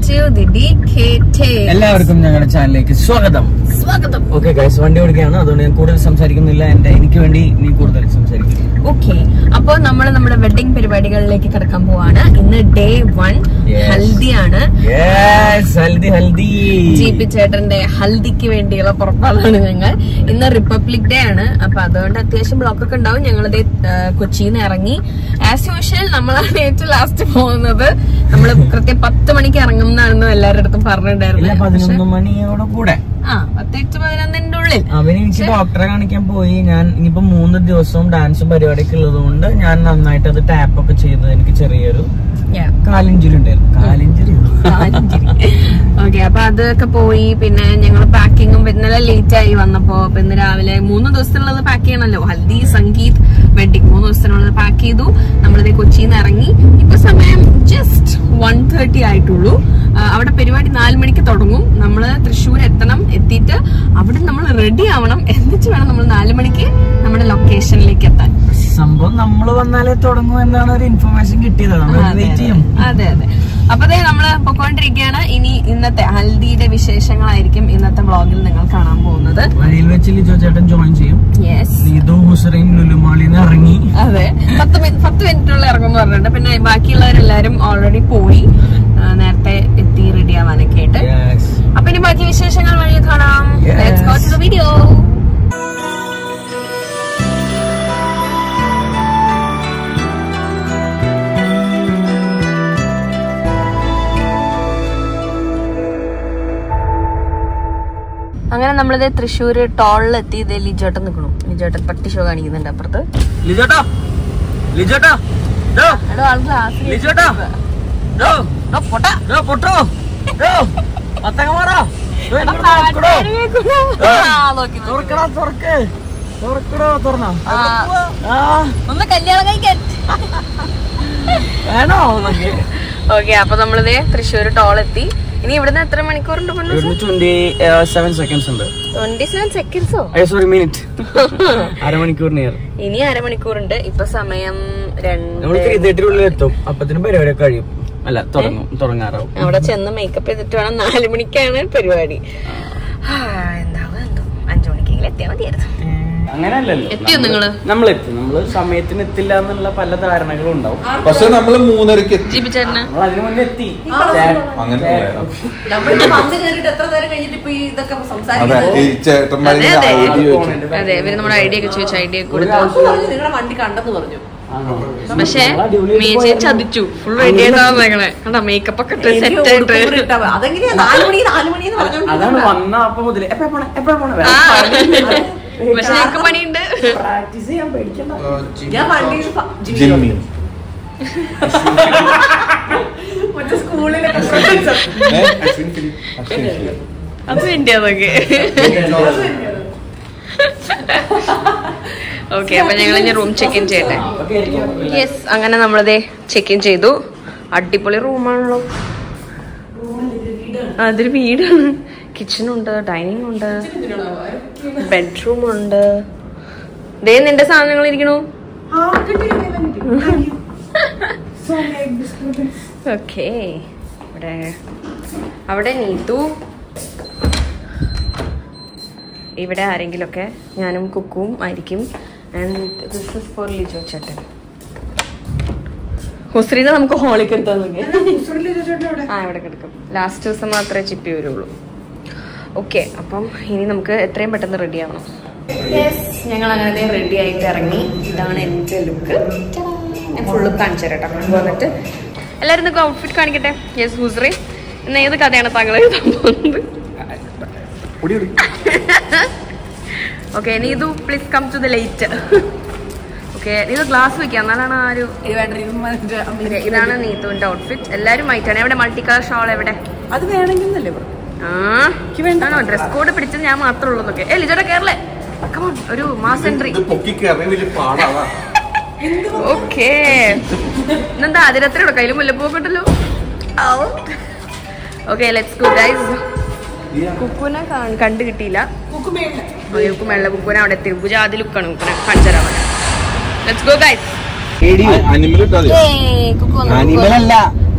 To the D K എല്ലാവർക്കും ഞങ്ങളുടെ ചാനലിലേക്ക് സ്വാഗതം സ്വാഗതം ഓക്കെ ഗൈസ് വണ്ടി ഓടിക്കുകയാണ് അതുകൊണ്ട് ഞാൻ കൂടുതൽ സംസാരിക്കുന്നില്ല എന്റെ എനിക്ക് വേണ്ടി നീ കൂടുതൽ സംസാരിക്കും ഓക്കെ അപ്പൊ നമ്മൾ നമ്മുടെ വെഡിങ് പരിപാടികളിലേക്ക് കിടക്കാൻ പോവാണ് ഇന്ന് ഡേ വൺ Yes. ഹൽദിയാണ് yes haldi haldi G P ചേട്ടന്റെ ഹൽദിക്ക് വേണ്ടിയുള്ള പുറപ്പാടാണ് ഞങ്ങൾ ഇന്ന് റിപ്പബ്ലിക് ഡേ ആണ് അപ്പൊ അതുകൊണ്ട് അത്യാവശ്യം ബ്ലോക്ക് ഒക്കെ ഉണ്ടാവും ഞങ്ങളിത് കൊച്ചിയിൽ നിന്ന് ഇറങ്ങി ആസ് യൂഷ്വൽ നമ്മളാണ് ഏറ്റവും ലാസ്റ്റ് പോകുന്നത് നമ്മൾ കൃത്യം പത്ത് മണിക്ക് ഇറങ്ങും എന്നാണ് എല്ലാവരുടെ അടുത്തും ഇല്ല പറഞ്ഞിട്ടുണ്ടായിരുന്നത് പക്ഷെ പതിനൊന്ന് മണിയോടെ കൂടെ ആ പത്തെട്ട് പതിനൊന്നിന്റെ ഉള്ളിൽ അവന് എനിക്ക് ഡോക്ടറെ കാണിക്കാൻ പോയി ഞാൻ ഇനിയിപ്പോ മൂന്ന് ദിവസവും ഡാൻസും പരിപാടിയൊക്കെ ഉള്ളത് കൊണ്ട് ഞാൻ നന്നായിട്ട് അത് ടാപ്പ് ഒക്കെ ചെയ്ത് എനിക്ക് ചെറിയൊരു Yeah. കാലിഞ്ചുരി ഉണ്ടായിരുന്നു കാലിഞ്ചുരി ഓക്കെ അപ്പൊ അതൊക്കെ പോയി പിന്നെ ഞങ്ങൾ പാക്കിങ്ങും ഇന്നലെ ലേറ്റ് ആയി വന്നപ്പോ അപ്പൊ ഇന്ന് രാവിലെ മൂന്ന് ദിവസത്തിനുള്ളത് പാക്ക് ചെയ്യണല്ലോ ഹൽദി സംഗീത് വെഡിങ് മൂന്ന് ദിവസത്തിനുള്ളത് പാക്ക് ചെയ്തു നമ്മളിത് കൊച്ചിയിൽ നിന്ന് ഇറങ്ങി ഇപ്പൊ സമയം ജസ്റ്റ് വൺ തേർട്ടി ആയിട്ടുള്ളൂ ആ, അവിടെ പരിപാടി നാല് മണിക്ക് തുടങ്ങും നമ്മള് തൃശ്ശൂർ എത്തണം എത്തിയിട്ട് അവിടെ നമ്മൾ റെഡി ആവണം എന്നിട്ട് വേണം നമ്മൾ നാല് മണിക്ക് നമ്മുടെ ലൊക്കേഷനിലേക്ക് എത്താൻ സംഭവം നമ്മൾ വന്നാലേ തുടങ്ങൂ എന്നാണ് ഒരു ഇൻഫർമേഷൻ കിട്ടിയത് നമ്മൾ അതെ, വെയിറ്റ് ചെയ്യും അതെ അതെ അപ്പൊ ദേ നമ്മള് പൊക്കോണ്ടിരിക്കുകയാണ് ഇനി ഇന്നത്തെ ഹൽദിയുടെ വിശേഷങ്ങളായിരിക്കും ഇന്നത്തെ വ്ളോഗിൽ നിങ്ങൾ കാണാൻ പോകുന്നത് വഴിയിൽ വെച്ച് ലിജോ ചേട്ടൻ ജോയിൻ ചെയ്യും യെസ് നീതു ഹുസറൈൻ ലുലുമാളിന്ന് ഇറങ്ങി അതെ പത്ത് മിനിറ്റ് പത്ത് മിനിറ്റുള്ള ഇറങ്ങും പറഞ്ഞിട്ടുണ്ട് പിന്നെ ബാക്കിയുള്ളവരെല്ലാരും ഓൾറെഡി പോയി ആ, നേരത്തെ എത്തി റെഡി ആവാനൊക്കെ ആയിട്ട് Yes. അപ്പൊ ഇനി ബാക്കി വിശേഷങ്ങൾ വഴി കാണാം Yes. Let's go to the video. അങ്ങനെ നമ്മളിത് തൃശ്ശൂര് ടോളിലെത്തി ഇത് ലിജോട്ടൻ നിൽക്കണു ലിജോട്ടൻ പട്ടി ഷോ കാണിക്കുന്നുണ്ട് അപ്പുറത്ത് ലിജോട്ടാ ലിജോട്ടാ ഡോ എടോ ആൾ ഗ്ലാസ് ലിജോട്ടാ ഡോ ഡോ പൊട്ടാ ഡോ പൊട്ടോ ഡോ പത്തങ്ങ മാറാ ഡോ, ഇങ്ങോട്ട് തുറക്കടോ. തുറക്കടാ തുറക്ക് തുറക്കടോ തുറന്നോ ആ ഒന്ന് കല്യാണം കഴിക്കാൻ വേണോ നമുക്ക് ഓക്കെ അപ്പൊ നമ്മളിത് തൃശ്ശൂർ ടോൾ എത്തി ഇനി ഇവിടുന്ന് എത്ര മണിക്കൂറുണ്ട് ഇവിടുന്ന് ട്വന്റി സെവൻ സെക്കൻഡ്സ് ഉണ്ട് ട്വന്റി സെവൻ സെക്കൻഡ്സോ അയ്യോ സോറി മിനിറ്റ് അരമണിക്കൂർ നിയർ ഇനി അരമണിക്കൂറുണ്ട് ഇപ്പൊ സമയം നമ്മൾ രണ്ട് ത്രീ തേർട്ടിനുള്ളിൽ എത്തും അപ്പത്തിനും പരിപാടിയൊക്കെ കഴിയും അല്ല തുടങ്ങും തുടങ്ങാറാവും അവിടെ ചെന്ന് മേക്കപ്പ് ചെയ്തിട്ട് വേണം നാല് മണിക്കാണ് പരിപാടി ആ, എന്താവും എന്തോ അഞ്ചു മണിക്കെങ്കിലും എത്തിയാൽ മതിയായിരുന്നു അങ്ങനെയല്ലല്ലോ എത്തിയോ നിങ്ങള്? നമ്മൾ എത്തി നമ്മള് സമയത്തിന് എത്തില്ല എന്നുള്ള പല ധാരണകളും ഉണ്ടാവും പക്ഷെ നമ്മള് മൂന്നരക്ക് എത്തി ജിബി ചേട്ടന് നമ്മൾ അതിനു മുന്നേ എത്തി അങ്ങനെ അതെ, അതെ ഈ ചേട്ടന്മാരെ അതെ, അതെ. ഐഡിയ ചോദിച്ചു അതെ ഇവര് നമ്മുടെ ഐഡിയ ഒക്കെ ചോദിച്ചു ഐഡിയ ഒക്കെ കൊടുത്തു നിങ്ങളുടെ വണ്ടി കണ്ടെന്ന് പറഞ്ഞു പക്ഷെ മേച്ചയെ ചതിച്ചു ഫുൾ റെഡി ആയിട്ടാണ് കണ്ടോ മേക്കപ്പ് ഒക്കെ ഇട്ട് എനിക്ക് സെറ്റ് ഉടുപ്പ് ആയിട്ട് ഇട്ടാ മതി. അതെങ്ങനെയാ നാല് മണി നാല് മണി എന്ന് അതാണ് പറഞ്ഞോണ്ട് വന്ന അപ്പൊ മുതലേ എപ്പോഴാ പോണേ എപ്പോഴാ പോണേ ആ പക്ഷെ എനിക്ക് പണിയുണ്ട് പ്രാക്ടീസ് ചെയ്യാൻ പേടിക്കണ്ട ഞാൻ വണ്ടിയിൽ ഫ- ജിമ്മി ജിമ്മി മറ്റേ സ്കൂളിലൊക്കെ ഏ, അശ്വിൻ ഫിലിപ്പ് അശ്വിൻ ഫിലിപ്പ് അപ്പൊ എന്റെ അതൊക്കെ ഓക്കെ അപ്പൊ ഞങ്ങൾ ഇനി റൂം ചെക്ക് ഇൻ ചെയ്യട്ടെ യെസ് അങ്ങനെ നമ്മളതേ ചെക്ക് ഇൻ ചെയ്തു അടിപൊളി റൂമാണല്ലോ അതൊരു വീടാണ് കിച്ചണുണ്ട് ഡൈനിങ് ഉണ്ട് ബെഡ്റൂം ഉണ്ട് ദേ നിന്റെ സാധനങ്ങൾ ഇരിക്കണു ഓക്കേ ഇവിടെ അവിടെ നീതു ഇവിടെ ആരെങ്കിലുമൊക്കെ ഞാനും കുക്കും ആയിരിക്കും and this is for Lijo ചേട്ടൻ ഹുസ്രീനെ നമുക്ക് ഹോളിൽ എടുത്താൽ ആ ഇവിടെ കിടക്കും ലാസ്റ്റ് ദിവസം മാത്രമേ ചിപ്പി വരുള്ളൂ ഓക്കെ അപ്പം ഇനി നമുക്ക് എത്രയും പെട്ടെന്ന് റെഡി ആവണം ഞങ്ങൾ അങ്ങനെ റെഡി ആയിട്ട് ഇറങ്ങി ഇതാണ് എൻ്റെ ലുക്ക് ഞാൻ ഫുള്ള് കാണിച്ചു തരാം കേട്ടോ വന്നിട്ട് എല്ലാവരും നിങ്ങൾക്ക് ഔട്ട്ഫിറ്റ് കാണിക്കട്ടെ യെസ് ഹുസ്രി ഇന്ന് ഏത് കഥയാണ് താങ്കൾ എഴുതാൻ പോകുന്നത് okay Neethu please come to the light okay Neethu glass വെക്കാം എന്നാലാണ് ആ ഒരു Okay, ഇതാണ് നീതുവിന്റെ ഔട്ട്ഫിറ്റ് എല്ലാരും വൈറ്റാണ് എവിടെ മൾട്ടി കളർ ഷോൾ എവിടെ അത് വേണമെങ്കിൽ പറഞ്ഞു ആ ആണോ ഡ്രസ് കോഡ് പിടിച്ചത് ഞാൻ മാത്രമേ ഉള്ളൂ എന്നൊക്കെ ഏ ലിജോടെ കേരളേ കമോൺ ഒരു മാസ് എൻട്രി ഇത് പൊക്കി കയറി വലിയ പാടാവാ ഓക്കേ ഇന്നെന്താ അതിരത്രയുടെ കയ്യിൽ മുല്ലപ്പൂക്കെ ഉണ്ടല്ലോ ഓക്കെ ലെറ്റ്സ് ഗോ ഗൈസ് കുക്കുനെ കാ- കണ്ടു കിട്ടിയില്ല കുക്കും വെള്ള കുക്കുനെ അവിടെ എത്തി പൂജ ആദ്യ ലുക്കാണ് കുക്കുനെ കാണിച്ചു ലെറ്റ്സ് ഗോ ഗൈസ് അനിമൽ ഇട്ടാ മതി അനിമൽ അല്ല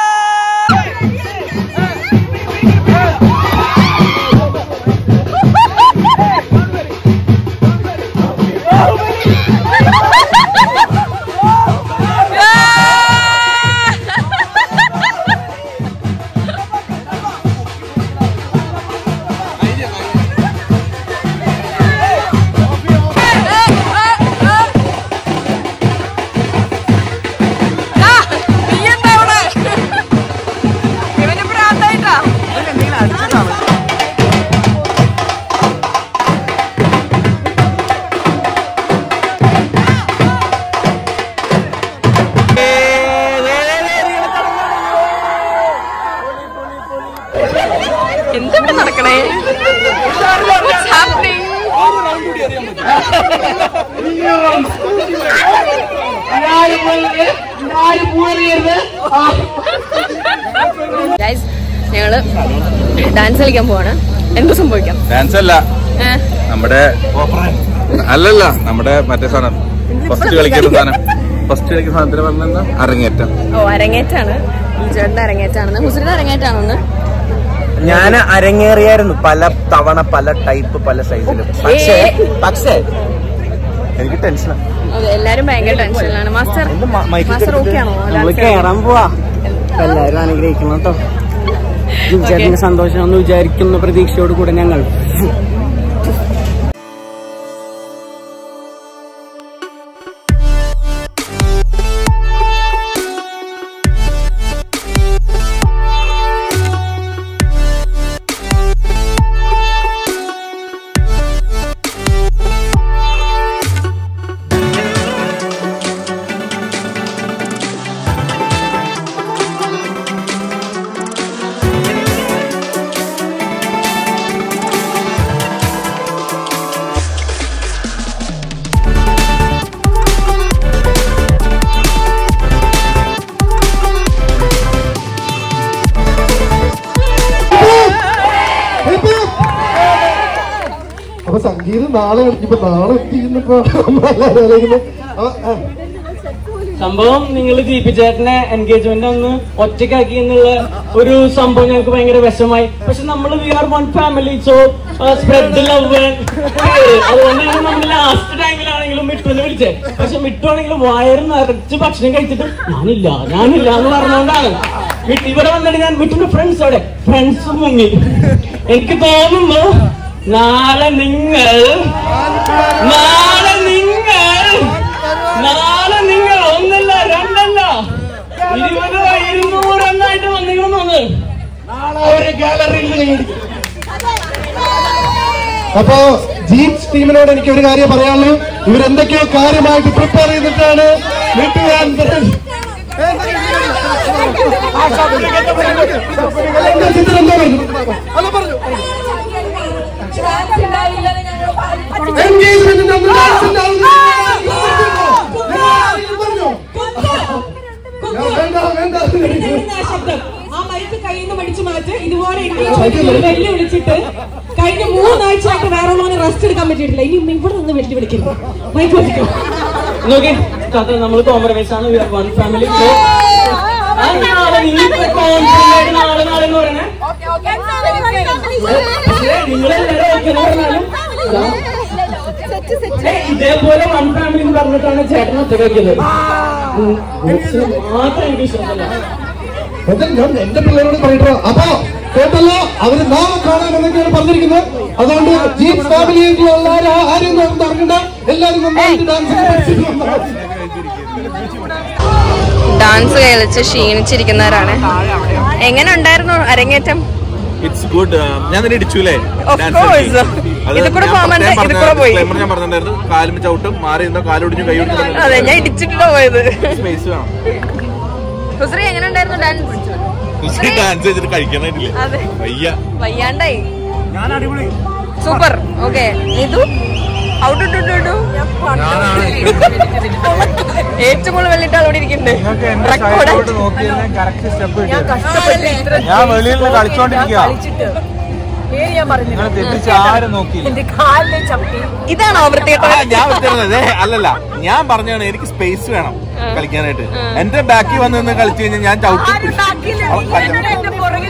നടക്കണേ What's happening? Guys, ഞങ്ങള് ഡാൻസ് കളിക്കാൻ പോവാണ് എന്ത് സംഭവിക്കാം ഡാൻസ് അല്ല ഏ? നമ്മുടെ അല്ലല്ല നമ്മുടെ മറ്റേ സാധനം ഫസ്റ്റ് കളിക്കുന്ന സാധനം ഫസ്റ്റ് കളിക്കുന്ന സാധനത്തിന് പറഞ്ഞ അരങ്ങേറ്റം ഓ അരങ്ങേറ്റാണ് ചേട്ടന്റെ അരങ്ങേറ്റാണെന്ന് ഹുസൈന്റെ അരങ്ങേറ്റാണെന്ന് ഞാൻ അരങ്ങേറിയായിരുന്നു പല തവണ പല ടൈപ്പ് പല സൈസിലും പക്ഷേ പക്ഷേ എനിക്ക് ടെൻഷനാണ് അതെ എല്ലാരും ഭയങ്കര ടെൻഷനിലാണ് മാസ്റ്റർ മാസ്റ്റർ ഓക്കെ ആണോ നമ്മള് കേറാൻ പോവാ എല്ലാരും അനുഗ്രഹിക്കണം കേട്ടോ ചേട്ടന് സന്തോഷം എന്ന് വിചാരിക്കുന്ന പ്രതീക്ഷയോട് കൂടെ ഞങ്ങൾ അപ്പൊ സംഗീതം നാളെ ഇപ്പൊ നാളെ എത്തിയിരുന്നപ്പോ നമ്മളെല്ലാരും ആലോചിക്കുന്നത്, ആ, ആ, സംഭവം നിങ്ങൾ ദീപിച്ചേട്ടനെ എൻഗേജ്മെന്റ് ഒന്ന് ഒറ്റയ്ക്കാക്കി എന്നുള്ള ഒരു സംഭവം ഞങ്ങൾക്ക് ഭയങ്കര വിഷമായി പക്ഷെ നമ്മൾ we are one family so spread love അതുകൊണ്ടാണ് നമ്മൾ ലാസ്റ്റ് ടൈമിലാണെങ്കിലും മിട്ടുവിനെ വിളിച്ചത് പക്ഷെ മിട്ടുവാണെങ്കിലും വയറ് നിറച്ച് ഭക്ഷണം കഴിച്ചിട്ട് ഞാനില്ല ഞാനില്ല എന്ന് പറഞ്ഞുകൊണ്ടാണ് മിട്ട് ഇവിടെ വന്നിട്ട് ഞാൻ മിട്ടുന്റെ ഫ്രണ്ട്സ് അവിടെ ഫ്രണ്ട്സ് മുങ്ങി എനിക്ക് തോന്നുന്നു നാളെ നിങ്ങൾ നാളെ നിങ്ങൾ നാളെ നിങ്ങൾ ഒന്നല്ല രണ്ടല്ല ഇരുപത് ഇരുന്നൂറ് എണ്ണായിട്ട് വന്നിരുന്നു അപ്പോ ജീൻസ് ടീമിനോട് എനിക്ക് ഒരു കാര്യം പറയാനുള്ളൂ ഇവരെന്തൊക്കെയോ കാര്യമായിട്ട് പ്രിപ്പയർ ചെയ്തിട്ടാണ് വീട്ടുകാരൻ എൻഗേജ്മെന്റ് വേണ്ട വേണ്ട ആ ശബ്ദം ആ മൈക്ക് കയ്യിൽ നിന്ന് പഠിച്ചു മാറ്റ് ഇതുപോലെ engagement വെല്ലു വിളിച്ചിട്ട് കഴിഞ്ഞ മൂന്നാഴ്ചയായിട്ട് വേറെ ഉള്ളവന് റെസ്റ്റ് എടുക്കാൻ പറ്റിയിട്ടില്ല ഇനി ഇവിടെ നിന്ന് വെല്ലു വിളിക്കരുത് മൈക്ക് വെച്ചിട്ട് നോക്കി നമ്മൾ കോംപ്രമൈസ് ആണ് വൺ ഫാമിലി നാളെ നിങ്ങൾ കോൺഫിഡന്റ് നാളെ നാളെ എന്ന് പറയണേ പക്ഷേ നിങ്ങളെല്ലാവരും ഓക്കെ എന്ന് പറഞ്ഞാലും ഏ, ഇതേപോലെ വൺ ഫാമിലി എന്ന് പറഞ്ഞിട്ടാണ് ചേട്ടൻ ഒറ്റയ്ക്കുന്നത് മാത്രം എനിക്ക് വിശ്വാസമല്ല എന്താ ഞാൻ എന്റെ പിള്ളേരോട് പറയട്ടോ അപ്പോ കേട്ടല്ലോ അവര് നാളെ കാണാൻ എന്നൊക്കെയാണ് പറഞ്ഞിരിക്കുന്നത് അതുകൊണ്ട് ജീൻസ് ഫാമിലിയായിട്ടുള്ള എല്ലാവരും ആരെയും നമുക്ക് അറിയണ്ട എല്ലാവരും നന്നായിട്ട് ഡാൻസ് പഠിച്ചിട്ട് വന്നാൽ മതി. ഡാൻസ് കളിച്ച് ക്ഷീണിച്ചിരിക്കുന്നവരാണ് എങ്ങനെ ഉണ്ടായിരുന്നു അരങ്ങേറ്റം ഇറ്റ്സ് ഗുഡ് ഞാൻ നിന്നെ ഇടിച്ചുല്ലേ Of course. ഇത് കൂടെ പോകാൻ ഇത് കൂടെ പോയി. ഞാൻ പറഞ്ഞിട്ടുണ്ടായിരുന്നു കാലും ചവിട്ടും മാറി നിന്നോ കാലൊടിഞ്ഞു കൈ അതെ ഞാൻ ഇടിച്ചിട്ടാ പോയത് സ്പേസ് വേണം ഹുസ്രി എങ്ങനെ ഉണ്ടായിരുന്നു ഡാൻസ് ഡാൻസ് ചെയ്തിട്ട് കഴിക്കാനായിട്ടില്ലേ അതെ വയ്യ വയ്യാണ്ടായി സൂപ്പർ ഓക്കെ ഇതു ഔട്ട് ഏറ്റവും കൂടുതൽ വെള്ളിട്ട് അവിടെ ഇരിക്കുന്നുണ്ട് റെക്കോർഡ് ഞാൻ വെളിയിൽ നിന്ന് കളിച്ചോണ്ടിരിക്കുക നിങ്ങൾ തെറ്റിച്ച് ആരും നോക്കിയില്ല ഇതാണോ വൃത്തികെട്ട ഞാൻ വിട്ടിരുന്നത് അല്ലല്ല ഞാൻ പറഞ്ഞാണ് എനിക്ക് സ്പേസ് വേണം കളിക്കാനായിട്ട് എന്റെ ബാക്കിൽ വന്ന് നിന്ന് കളിച്ചു കഴിഞ്ഞാൽ ഞാൻ ചവിട്ടി പിടിച്ച് അവൻ കല്ല്.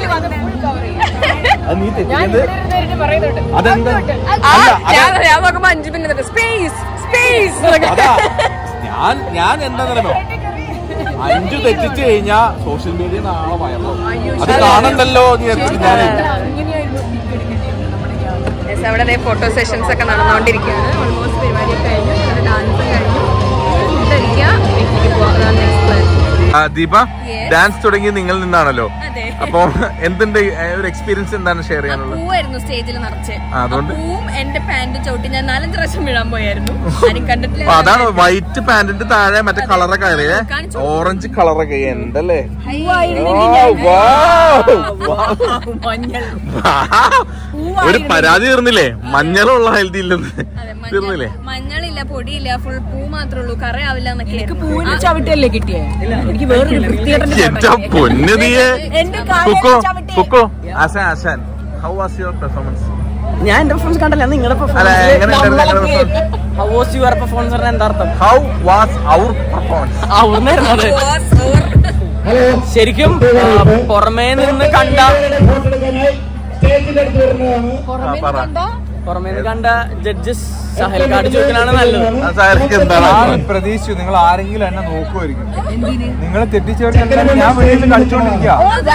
അത് നീ തെറ്റിയത് അതെന്താ ആ, അല്ല ഞാൻ അതാ ഞാൻ നോക്കുമ്പോ അഞ്ചു മിനിറ്റ് സ്പേസ് സ്പേസ് അതാ ഞാൻ ഞാൻ എന്താണെന്നോ അഞ്ചു തെറ്റിച്ച് കഴിഞ്ഞാ സോഷ്യൽ മീഡിയ നാളെ വയറോ അത് കാണണ്ടല്ലോ എന്ന് വിചാരിച്ചിട്ട് ഞാൻ Yes, അവിടെ ഫോട്ടോ സെഷൻസ് ഒക്കെ നടന്നുകൊണ്ടിരിക്കുകയാണ് ഓൾമോസ്റ്റ് പരിപാടിയൊക്കെ കഴിഞ്ഞു ഡാൻസ് കഴിഞ്ഞു ഫുഡ് അടിക്കുക വീട്ടിലേക്ക് പോകാം അതാണ് നെക്സ്റ്റ് പ്ലാൻ ആ, ദീപ ഡാൻസ് തുടങ്ങി നിങ്ങൾ നിന്നാണല്ലോ അതെ. അപ്പൊ എന്തുണ്ട് ഏ, ഒരു എക്സ്പീരിയൻസ് എന്താണ് ഷെയർ ചെയ്യാനുള്ളത് പൂവായിരുന്നു സ്റ്റേജിൽ നിറച്ച് ആ, അതുകൊണ്ട്? ആ പൂവും എന്റെ പാന്റ് ചവിട്ടി ഞാൻ നാലഞ്ച് പ്രാവശ്യം വീഴാൻ പോയായിരുന്നു ആരും കണ്ടിട്ടില്ല അപ്പൊ അതാണ് വൈറ്റ് പാന്റിന്റെ താഴെ മറ്റേ കളറൊക്കെ അറിയേ കാണിച്ചു. ഓറഞ്ച് കളറൊക്കെ എന്തല്ലേ പൂവായിരുന്നെങ്കിൽ ഓ, ഞാൻ wow. ഒരു പരാതി തീർന്നില്ലേ മഞ്ഞളുള്ള ഹെൽത്തി ഇല്ലെന്ന് തീർന്നില്ലേ മഞ്ഞളില്ല പൊടിയില്ല ഫുൾ പൂ മാത്രമേ ഉള്ളൂ കറയാവില്ല എന്നൊക്കെ പൂവിന് ചവിട്ടല്ലേ കിട്ടിയേ എനിക്ക് വേറൊരു വൃത്തികേട്ടന്റെ എന്റെ പൊന്ന് നീയെ എന്റെ കാലിൽ കുക്കോ ചവിട്ടി. കുക്കോ ആശാൻ ആശാൻ ഹൗ വാസ് യുവർ പെർഫോമൻസ് ഞാൻ എന്റെ പെർഫോമൻസ് കണ്ടല്ല നിങ്ങളുടെ അല്ല എങ്ങനെ ഉണ്ടായിരുന്നു നിങ്ങളുടെ performance how was your performance പറഞ്ഞ എന്താ അർത്ഥം ഹൗ വാസ് അവർ പെർഫോമൻസ് അവിടുന്നായിരുന്നു അത് ഹലോ ശരിക്കും ആ, പുറമേ നിന്ന് കണ്ട ഫോട്ടോ എടുക്കാനായി സ്റ്റേജിന്റെ അടുത്ത് വരുന്നതാണ് പറ പുറമേ നിന്ന് കണ്ട ജഡ്ജസ് സഹൽക്കാട് ചോദിക്കലാണ് നല്ലത് ആ സാർക്ക് എന്താണ് ഞാൻ പ്രതീക്ഷിച്ചു നിങ്ങൾ ആരെങ്കിലും എന്നെ നോക്കുമായിരിക്കും നിങ്ങൾ തെറ്റിച്ചവർക്ക് ഞാൻ വെളിയിൽ കളിച്ചോണ്ടിരിക്കുക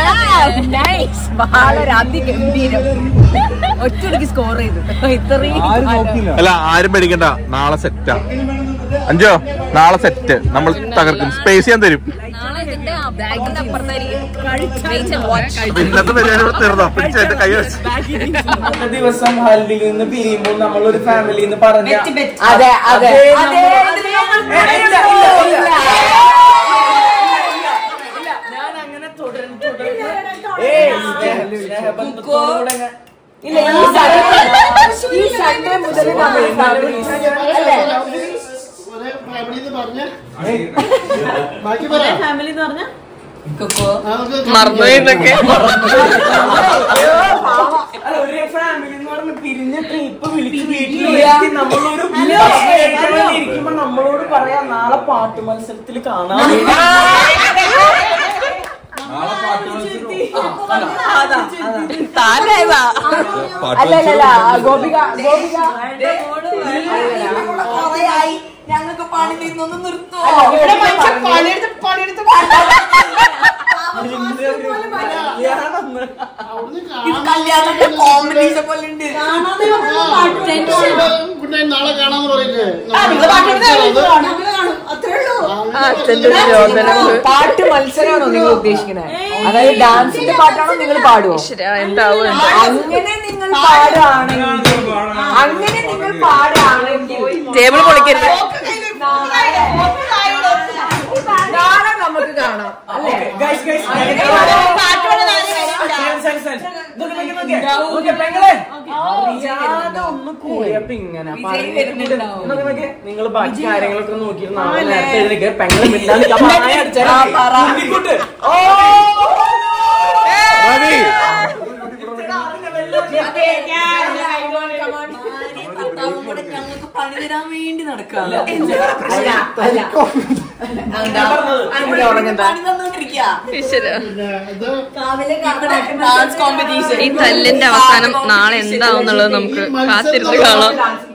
വളരെ അതിഗംഭീരം ഒറ്റയടിക്ക് സ്കോർ ചെയ്തു ഇത്രയും ആരും നോക്കിയില്ല അല്ല ആരും പേടിക്കണ്ട നാളെ സെറ്റാ അഞ്ചോ നാളെ സെറ്റ് നമ്മൾ തകർക്കും സ്പേസ് ചെയ്യാൻ തരും നാളെ ഇതിന്റെ ബാഗിന്റെ അപ്പുറത്തായിരിക്കും Wait and watch. അപ്പൊ ഇന്നത്തെ പരിപാടി ഇവിടെ തീർന്നോ പിടിച്ച് എന്റെ കൈ വെച്ച് ഒരു ദിവസം ഹൽദിയിൽ നിന്ന് പിരിയുമ്പോൾ നമ്മൾ ഒരു ഫാമിലി എന്ന് പറഞ്ഞ അതെ അതെ അതേ ഞാൻ അങ്ങനെ തുടർന്ന് തുടർന്ന് ഏയ് സ്നേഹ- സ്നേഹബന്ധത്തോടുകൂടെ ഞാൻ- ഇല്ല ഈ സൺഡേ ഈ സൺഡേ മുതൽ നമ്മൾ ഫാമിലി അല്ലേ ഫാമിലി എന്ന് പറഞ്ഞാൽ മറന്നുപോയിന്നൊക്കെ അല്ല, ഒരു ഫാമിലി എന്ന് പറഞ്ഞ് പിരിഞ്ഞിട്ട് ഇപ്പൊ വിളിച്ച് വീട്ടിൽ നമ്മളൊരു പ്രശ്നം ഇരിക്കുമ്പോ നമ്മളോട് പറയാം നാളെ പാട്ട് മത്സരത്തിൽ കാണാം അല്ല അല്ല അല്ല ഗോപിക ഗോപിക ഞങ്ങൾക്ക് പണി തീർന്നൊന്ന് നിർത്തോ കല്യാണത്തിന്റെ കോമ്പറ്റീഷൻ പോലെ ഉണ്ട് പിന്നെ നാളെ കാണാന്ന് പറയില്ലേ പാട്ട് മത്സരമാണോ നിങ്ങൾ ഉദ്ദേശിക്കുന്നത് അതായത് ഡാൻസിന്റെ പാട്ടാണോ നിങ്ങൾ പാടുവോ എന്താവും അങ്ങനെ നിങ്ങൾ പാടുകയാണെങ്കിൽ അങ്ങനെ നിങ്ങൾ പാടുകയാണെങ്കിൽ ടേബിൾ പൊളിക്കരുത് നാളെ നമുക്ക് കാണാം അല്ലേ ഒന്ന് കൂടിയപ്പോ ഇങ്ങനെ നിങ്ങൾ ബാക്കി കാര്യങ്ങളൊക്കെ നോക്കിയിട്ട് നാളെ നേരത്തെ എഴുതിക്ക് പെങ്ങളെ മിണ്ടാണ്ട് മതി ഞങ്ങൾക്ക് പണി തരാൻ വേണ്ടി നടക്കാം പണി തന്നോണ്ടിരിക്കുക ഡാൻസ് കോമ്പറ്റീഷൻ ഈ തല്ലിന്റെ അവസാനം നാളെ എന്താവും എന്നുള്ളത് നമുക്ക് കാത്തിരുന്ന് കാണാം